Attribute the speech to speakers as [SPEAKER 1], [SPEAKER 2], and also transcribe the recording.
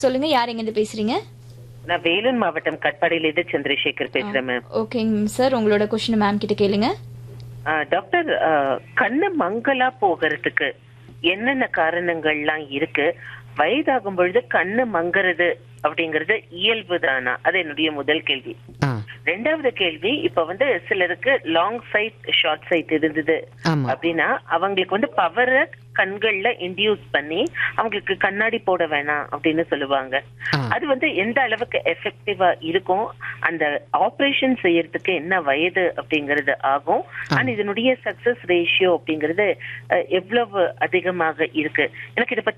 [SPEAKER 1] சொல்லுங்க யார் எங்க இருந்து பேசுறீங்க
[SPEAKER 2] நான் வேலூர் மாவட்டம் கட்பாடியிலிருந்து சந்திரசேகர் பேசுறேன் மேம்
[SPEAKER 1] ஓகேங்க சார் உங்களோட கொஸ்டின் மேம் கிட்ட கேளுங்க
[SPEAKER 2] ஆ, டாக்டர் ஆ, கண்ணு மங்கலா போகிறதுக்கு என்னென்ன காரணங்கள்லாம் இருக்கு வயதாகும் பொழுது கண்ணு மங்கறது அப்படிங்கறது இயல்பு தானா அது என்னுடைய முதல் கேள்வி
[SPEAKER 3] ஆ
[SPEAKER 2] ரெண்டாவது கேள்வி இப்ப வந்து சிலருக்கு லாங் சைட் ஷார்ட் சைட் இருந்தது
[SPEAKER 3] ஆமா
[SPEAKER 2] அப்படின்னா அவங்களுக்கு வந்து பவரை கண்கள்ல இன்டியூஸ் பண்ணி அவங்களுக்கு கண்ணாடி போட வேணாம் அப்படின்னு சொல்லுவாங்க
[SPEAKER 3] ஆ.
[SPEAKER 2] அது வந்து எந்த அளவுக்கு எஃபெக்டிவா இருக்கும் அந்த ஆபரேஷன் செய்யறதுக்கு என்ன வயது அப்படிங்கறது ஆகும் ஆனா இதனுடைய சக்சஸ் ரேஷியோ அப்படிங்கறது அஹ், எவ்வளவு அதிகமாக இருக்கு எனக்கு இதை பத்தி